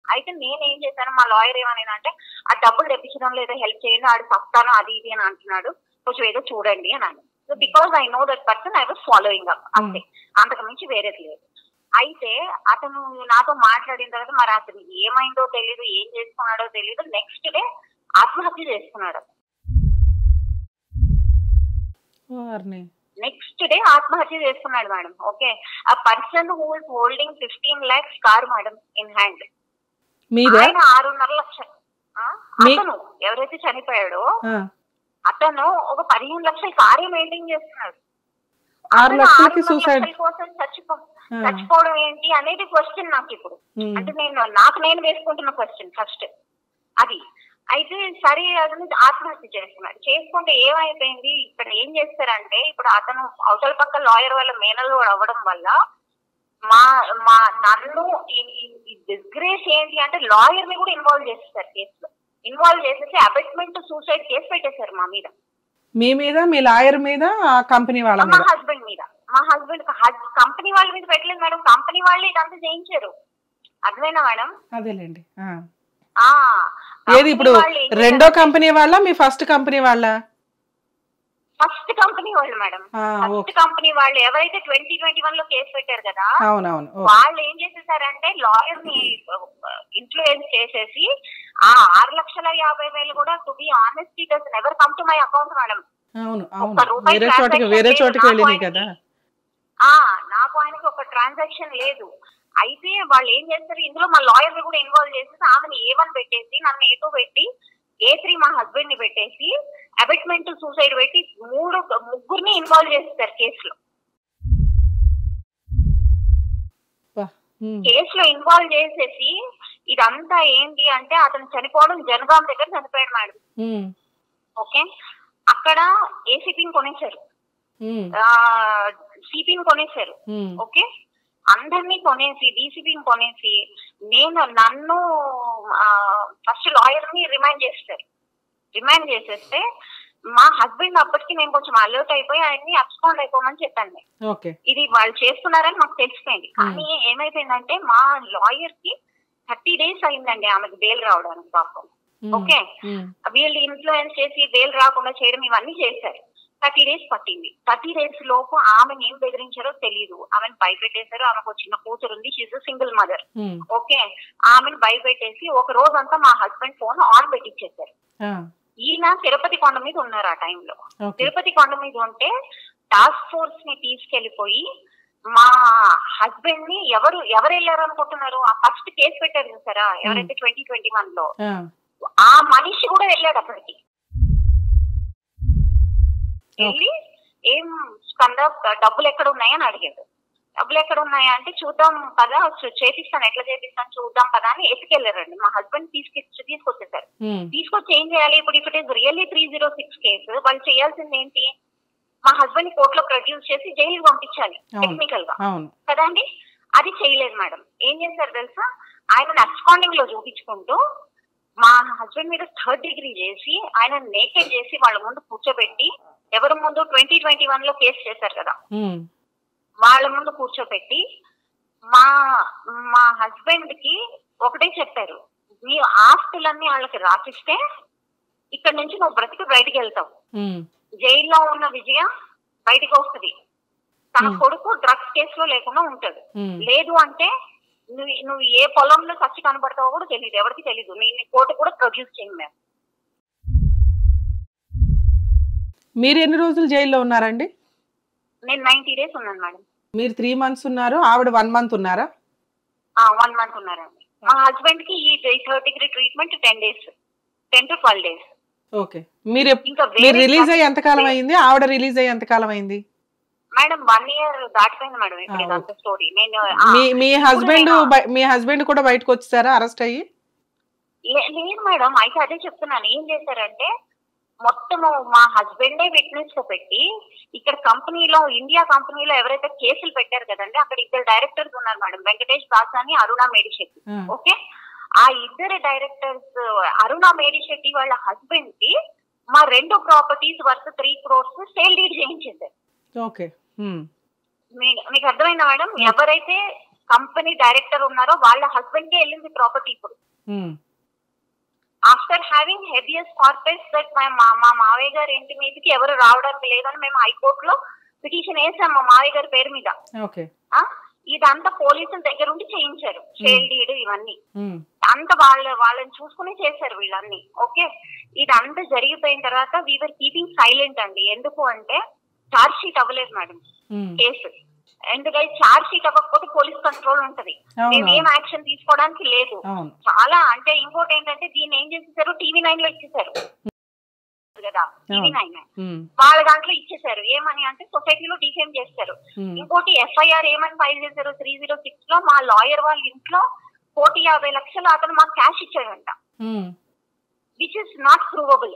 అయితే నేను ఏం చేశాను మా లాయర్ ఏమనేది అంటే ఆ డబ్బులు తెప్పించడం లేదా హెల్ప్ చేయండి ఆడు సస్తాను అది ఇది అని అంటున్నాడు కొంచెం ఏదో చూడండి అని అన్నాను so because I know that person I was following up అంతే అంతకు మించి వేరేది లేదు అయితే అతను నాతో మాట్లాడిన తర్వాత మరి అతను ఏమైందో తెలియదు ఏం చేసుకున్నాడో తెలియదు నెక్స్ట్ డే ఆత్మహత్య చేసుకున్నాడు వారిని నెక్స్ట్ డే ఆత్మహత్య చేసుకున్నాడు మేడం ఓకే ఆ person who is holding fifteen lakhs car madam in hand మీరా ఆయన ఆరున్నర లక్షలు ఆ? మీ- అతను ఎవరైతే చనిపోయాడో ఆ, అతను ఒక పదిహేను లక్షల కార్యం మెయింటైన్ చేస్తున్నాడు ఆరు అతను లక్షలకి ఆరున్నర సూసైడ్ లక్షల కోసం చచ్చిపో ఆ. చచ్చిపోవడం ఏంటి అనేది క్వశ్చన్ నాకు ఇప్పుడు ఉమ్, అంటే నేను నాకు నేను వేసుకుంటున్న క్వశ్చన్ ఫస్ట్ అది అయితే సరే అతను ఆత్మహత్య చేస్తున్నాడు చేసుకుంటే ఏమైపోయింది ఇక్కడ ఏం చేస్తారంటే ఇప్పుడు అతను అవతల పక్క లాయర్ వల్ల మేనల్లో అవ్వడం వల్ల మా మా నన్ను ఈ డిస్గ్రేస్ ఏంటి అంటే లాయర్ ని కూడా ఇన్వాల్వ్ చేసేసారు కేసులో ఇన్వాల్వ్ చేసేసి అబెట్మెంట్ సూసైడ్ కేసు పెట్టేశారు మా మీద మీ మీద మీ లాయర్ మీద ఆ కంపెనీ వాళ్ళ మా మీద హస్బెండ్ మీద మా హస్బెండ్ కంపెనీ వాళ్ళ మీద పెట్టలేదు మేడం కంపెనీ వాళ్ళే ఇదంతా చేయించారు అర్థమైనా మేడం అదేలేండి ఆ. ఆ ఏది ఇప్పుడు రెండో కంపెనీ వాళ్ళ మీ ఫస్ట్ కంపెనీ వాళ్ళ ఫస్ట్ కంపెనీ వాళ్ళు మేడం ఆ, ఫస్ట్ ఓకే కంపెనీ వాళ్ళు ఎవరైతే ట్వంటీ ట్వంటీ వన్ లో కేసు పెట్టారు కదా అవునవును ఓకే. వాళ్ళు ఏం చేసేసారంటే లాయర్ ని ఇన్ఫ్లుయెన్స్ చేసేసి ఆ ఆరు లక్షల యాభై వేలు కూడా to be honest it does never come to my account madam అవును ఒక్క అవును రూపాయి వేరే చోటికి transaction వేరే లేదు చోటికి నాకు వెళ్ళినాయి ఆయనకి. కదా ఆ నాకు ఆయనకి ఒక ట్రాన్సాక్షన్ లేదు అయితే వాళ్ళు ఏం చేస్తారు ఇందులో మా లాయర్ ని కూడా ఇన్వాల్వ్ చేసేసి ఆమెను ఏ వన్ పెట్టేసి నన్ను ఏ టూ పెట్టి ఏ త్రీ మా హస్బెండ్ ని పెట్టేసి అబెట్మెంట్ సూసైడ్ పెట్టి మూడు ముగ్గురిని ఇన్వాల్వ్ చేస్తారు కేసులో బా, ఉమ్, కేసులో ఇన్వాల్వ్ చేసేసి ఇదంతా ఏంటి అంటే అతను చనిపోవడం జనగాం దగ్గర చనిపోయాడు మేడం ఉమ్, ఓకే అక్కడ ఏసీపీని కొనేశారు ఉమ్, సిపిని కొనేశారు ఉమ్, ఓకే అందరినీ కొనేసి డీసీపీని కొనేసి నేను నన్ను ఫస్ట్ లాయర్ ని రిమైండ్ చేస్తారు రిమైండ్ చేసేస్తే మా హస్బెండ్ అప్పటికి నేను కొంచెం అలర్ట్ అయిపోయి ఆయన్ని అబ్స్కాండ్ అయిపోమని చెప్పాను నేను. ఓకే ఇది వాళ్ళు చేస్తున్నారని మాకు తెలిసిపోయింది కానీ ఏమైపోయిందంటే మా లాయర్ కి థర్టీ డేస్ అయిందండి ఆమెకు బెయిల్ రావడానికి పాపం ఉమ్, ఓకే ఉమ్, వీళ్ళు ఇన్ఫ్లుయెన్స్ చేసి బెయిల్ రాకుండా చేయడం ఇవన్నీ చేశారు థర్టీ డేస్ పట్టింది థర్టీ డేస్ లోపు ఆమెను ఏం బెదిరించారో తెలియదు ఆమెను భయపెట్టేశారు ఆమెకు ఒక చిన్న కూతురు ఉంది she's single mother um, okay ఆమెను భయపెట్టేసి ఒక రోజంతా మా హస్బెండ్ ఫోన్ ఆన్ పెట్టించేశారు ఆ, ఈయన తిరుపతి కొండ మీద ఉన్నారు ఆ టైంలో ఓకే తిరుపతి కొండ మీద ఉంటే టాస్క్ ఫోర్స్ ని తీసుకెళ్లిపోయి మా హస్బెండ్ ని ఎవరు ఎవరు వెళ్ళారు అనుకుంటున్నారు ఆ ఫస్ట్ కేసు పెట్టారు చూసారా ఎవరైతే ట్వంటీ ట్వంటీ వన్ లో ఆ, ఆ మనిషి కూడా వెళ్ళాడు అప్పటికి వెళ్ళి ఏం స్కంద డబ్బులు ఎక్కడ ఉన్నాయని అడిగాడు డబ్బులు ఎక్కడ ఉన్నాయా అంటే చూద్దాం కదా చూ- చేపిస్తాను ఎట్లా చేపిస్తాను చూద్దాం కదా అని ఎత్తుకెళ్ళారండి మా హస్బెండ్ తీసుకొచ్చి తీసుకొచ్చేసారు ఉమ్, తీసుకొచ్చి ఏం చేయాలి ఇప్పుడు if it is really three zero six case వాళ్ళు చేయాల్సింది ఏంటి మా హస్బెండ్ కోర్టులో ప్రొడ్యూస్ చేసి జైలుకి పంపించాలి అవును. టెక్నికల్ గా అవును కదండి అది చేయలేదు మేడం ఏం చేశారు తెలుసా ఆయన అబ్స్కాండింగ్ లో చూపించుకుంటూ మా హస్బెండ్ మీద థర్డ్ డిగ్రీ చేసి ఆయన నేకెడ్ చేసి వాళ్ళ ముందు కూర్చోబెట్టి ఎవరి ముందు ట్వంటీ ట్వంటీ వన్ లో కేసు చేశారు కదా ఉమ్, వాళ్ళ ముందు కూర్చోబెట్టి మా మా హస్బెండ్ కి ఒకటే చెప్పారు మీ ఆస్తులన్నీ వాళ్ళకి రాసిస్తే ఇక్కడ నుంచి నువ్వు బ్రతికి బయటికి వెళ్తావు ఉమ్, జైల్లో ఉన్న విజయ బయటికి వస్తుంది తన Hmm. కొడుకు డ్రగ్స్ కేసులో లేకుండా ఉంటాడు ఉమ్, లేదు అంటే నువ్వు నువ్వు ఏ పొలంలో చచ్చి కనబడతావో కూడా తెలియదు ఎవరికి తెలియదు నేను కోర్టు కూడా ప్రొడ్యూస్ చేయండి మేము మీరు ఎన్ని రోజులు జైల్లో ఉన్నారండి నేను నైన్టీ డేస్ ఉన్నాను మేడం మీరు త్రీ మంత్స్ ఉన్నారు ఆవిడ వన్ మంత్ ఉన్నారా వన్ మంత్ ఉన్నారండి మా హస్బెండ్ కి ఈ third degree treatment ten days ten to twelve days okay మీరు ఎప్- ఇంకా మీరు వేరే రిలీజ్ అయ్యి ఎంతకాలం అయింది ఆవిడ రిలీజ్ అయ్యి ఎంతకాలం అయింది మేడం వన్ ఇయర్ దాటిపోయింది మేడం ఇప్పుడు ఆ, ఇదంతా స్టోరీ నేను ఆ, మీ మీ హస్బెండ్ నేను- బయ- మీ హస్బెండ్ కూడా బయటకు వచ్చేసారా అరెస్ట్ అయ్యి లే- లేదు మేడం అయితే అదే చెప్తున్నాను ఏం చేశారంటే మొత్తము మా హస్బెండే విట్నెస్ గా పెట్టి ఇక్కడ కంపెనీలో ఇండియా కంపెనీలో ఎవరైతే కేసులు పెట్టారు కదండి అక్కడ ఇద్దరు డైరెక్టర్స్ ఉన్నారు మేడం వెంకటేష్ దాస్ అని అరుణ మేడిశెట్టి ఆ, ఓకే ఆ ఇద్దరు డైరెక్టర్స్ అరుణ మేడిశెట్టి వాళ్ళ హస్బెండ్ కి మా రెండు properties worth three crores sale deed చేయించేశారు ఓకే ఉమ్, మీ- మీకు అర్థమైందా మేడం ఎవరైతే కంపెనీ డైరెక్టర్ ఉన్నారో వాళ్ళ హస్బెండ్ కే వెళ్ళింది ప్రాపర్టీ ఇప్పుడు ఉమ్, ఆఫ్టర్ హ్యావింగ్ హెవియస్ కార్పెట్స్ దట్ మా మా- మా మావయ్య గారి ఇంటి మీదకి ఎవరు రావడానికి లేదని మేము హైకోర్టులో పిటిషన్ వేసాం మా మావయ్య గారి పేరు మీద ఓకే ఆ ఇదంతా పోలీసుల దగ్గర ఉండి చేయించారు షేల్ డీడ్ ఇవన్నీ ఉమ్, అంత వాళ్ళ వాళ్ళని చూసుకుని చేశారు వీళ్ళన్ని ఓకే ఇదంతా జరిగిపోయిన తర్వాత వీఆర్ కీపింగ్ సైలెంట్ అండి ఎందుకు అంటే చార్జ్ షీట్ అవ్వలేదు మేడం ఉమ్, కేసు ఎందుకంటే చార్జ్ షీట్ అవ్వకపోతే పోలీస్ కంట్రోల్ ఉంటది అవును. మేము ఏం యాక్షన్ తీసుకోవడానికి లేదు అవును చాలా అంటే ఇంకోటి ఏంటంటే దీన్ని ఏం చేసేసారు టీవీ నైన్ లో ఇచ్చేసారు కదా టీవీ నైన్ ఉమ్, వాళ్ళ దాంట్లో ఇచ్చేసారు ఏమని అంటే సొసైటీలో డిఫేమ్ చేస్తారు ఉమ్, ఇంకోటి ఎఫ్ఐఆర్ ఏమని ఫైల్ చేశారు త్రీ జీరో సిక్స్ లో మా లాయర్ వాళ్ళ ఇంట్లో కోటి యాభై లక్షలు అతను మాకు క్యాష్ ఇచ్చాడంట um, which is not provable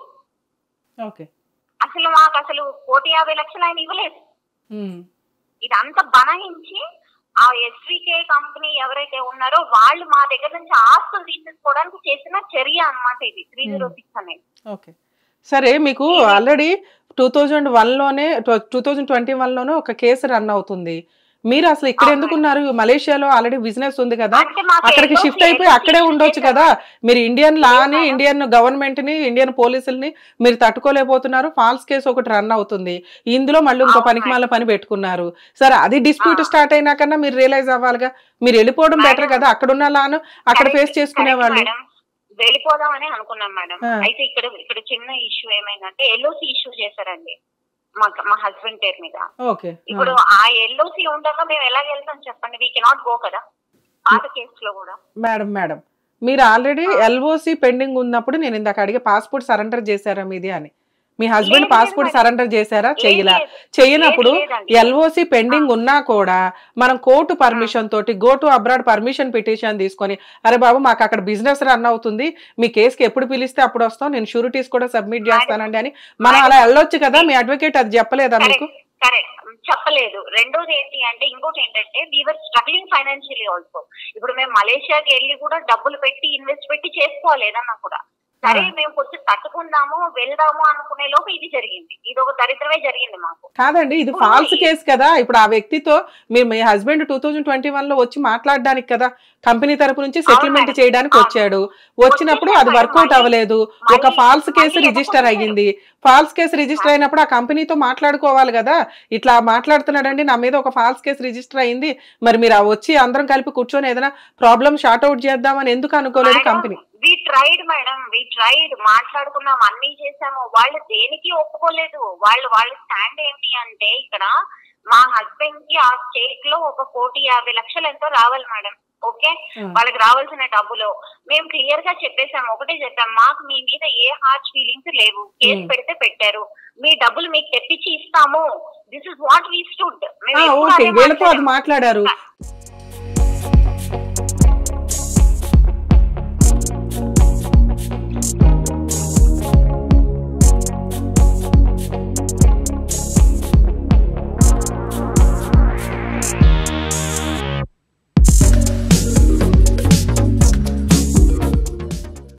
okay అసలు మాకు అసలు కోటి యాభై లక్షలు ఆయన ఇవ్వలేదు ఉమ్, ఇదంతా బనాయించి ఆ ఎస్వికే కంపెనీ ఎవరైతే ఉన్నారో వాళ్ళు మా దగ్గర నుంచి ఆస్తులు తీసేసుకోవడానికి చేసిన చర్య అన్నమాట ఇది త్రీ జీరో సిక్స్ అనేది ఓకే సరే మీకు ఆల్రెడీ టూ థౌజండ్ వన్లోనే టూ థౌజండ్ ట్వంటీ వన్లోనే ఒక కేసు రన్ అవుతుంది మీరు అసలు ఇక్కడ అవును. ఎందుకున్నారు మలేషియాలో ఆల్రెడీ బిజినెస్ ఉంది కదా అంటే మాకు అక్కడికి LOC షిఫ్ట్ అయిపోయి అక్కడే issue ఉండొచ్చు చేశారు. కదా మీరు ఇండియన్ లాని మేడం. ఇండియన్ గవర్నమెంట్ ని ఇండియన్ పోలీసుల్ని మీరు తట్టుకోలేకపోతున్నారు ఫాల్స్ కేసు ఒకటి రన్ అవుతుంది ఇందులో మళ్ళీ ఇంకో అవును పనికి మేడం. మళ్ళీ పని పెట్టుకున్నారు సరే అది డిస్ప్యూట్ ఆ. స్టార్ట్ అయినాకన్నా మీరు రియలైజ్ అవ్వాలిగా మీరు వెళ్ళిపోవడం మేడం. బెటర్ కదా అక్కడ ఉన్న లాను అక్కడ Correct, ఫేస్ చేసుకునే correct వాళ్ళు మేడం. వెళ్ళిపోదామని అనుకున్నాం మేడం ఆ. అయితే ఇక్కడ ఇక్కడ చిన్న ఇష్యూ ఏమైందంటే ఎల్ఓసి ఇష్యూ చేశారండి మా మా హస్బెండ్ పేరు మీద ఓకే ఇప్పుడు ఆ ఎల్ఓసి ఉండగా మేము ఎలా వెళ్తాం చెప్పండి వీ కెనాట్ గో కదా పాత కేసులో కూడా మేడం మేడం మీరు ఆల్రెడీ ఎల్ఓసి పెండింగ్ ఉన్నప్పుడు నేను ఇందాక అడిగే పాస్పోర్ట్ సరెండర్ చేశారా మీది అని మీ హస్బెండ్ లేదు, పాస్పోర్ట్ లేదు. సరెండర్ చేశారా లేదు, చెయ్యలా లేదు. చెయ్యనప్పుడు లేదు, లేదండి. ఎల్ఓసి పెండింగ్ ఉన్నా కూడా మనం కోర్టు పర్మిషన్ తోటి go to abroad permission petition తీసుకొని అరే బాబు మాకు అక్కడ బిజినెస్ రన్ అవుతుంది మీ కేసుకి ఎప్పుడు పిలిస్తే అప్పుడు వస్తాం నేను షూరిటీస్ కూడా సబ్మిట్ చేస్తానండి అని మనం అలా వెళ్ళొచ్చు కదా మీ అడ్వకేట్ అది చెప్పలేదా మీకు కరెక్ట్ కరెక్ట్ చెప్పలేదు రెండోది ఏంటి అంటే ఇంకోటి ఏంటంటే వీఆర్ స్ట్రగ్లింగ్ ఫైనాన్షియలీ ఆల్సో ఇప్పుడు మేము మలేషియాకి వెళ్ళి కూడా డబ్బులు పెట్టి ఇన్వెస్ట్ పెట్టి చేసుకోవాలి ఏదన్నా కూడా సరే ఆ. మేము కొంచెం తట్టుకుందాము వెళ్దాము అనుకునే లోపు ఇది జరిగింది ఇది ఒక దరిద్రమే జరిగింది మాకు కాదండి ఇది ఇప్పుడు ఫాల్స్ ఈ- కేసు కదా ఇప్పుడు ఆ వ్యక్తితో మీరు మీ husband two thousand twenty one లో వచ్చి మాట్లాడడానికి కదా కంపెనీ తరపు నుంచి సెటిల్మెంట్ మేడం. చేయడానికి అవును. వచ్చాడు వచ్చినప్పుడు అది వచ్చేసాం వర్కౌట్ మళ్ళీ- అవ్వలేదు ఒక మళ్ళీ- ఫాల్స్ కేసు మళ్ళీ రిజిస్టర్ ఎవరు అయ్యింది ఫాల్స్ కేసు రిజిస్టర్ అయినప్పుడు ఆ కంపెనీతో మాట్లాడుకోవాలి కదా ఇట్లా మాట్లాడుతున్నాడండి నా మీద ఒక ఫాల్స్ కేసు రిజిస్టర్ అయింది మరి మీరు ఆ వచ్చి అందరం కలిపి కూర్చొని ఏదైనా ప్రాబ్లం షార్ట్ అవుట్ చేద్దామని ఎందుకు అనుకోలేదు company we tried madam we tried మాట్లాడుకున్నాం అన్ని చేసాము వాళ్ళు దేనికి ఒప్పుకోలేదు వాళ్ళు వాళ్ళ స్టాండ్ ఏంటి అంటే ఇక్కడ మా హస్బెండ్ కి ఆ స్టేట్ లో ఒక కోటి యాభై లక్షలు ఎంతో రావాలి మేడం ఓకే Hmm. వాళ్ళకి రావాల్సిన డబ్బులు మేము క్లియర్ గా చెప్పేసాం ఒకటే చెప్పాం మాకు మీ మీద ఏ హార్ట్ ఫీలింగ్స్ లేవు కేసు Hmm. పెడితే పెట్టారు మీ డబ్బులు మీకు తెప్పించి ఇస్తాము this is what we stood okay వీళ్ళతో అది మాట్లాడారు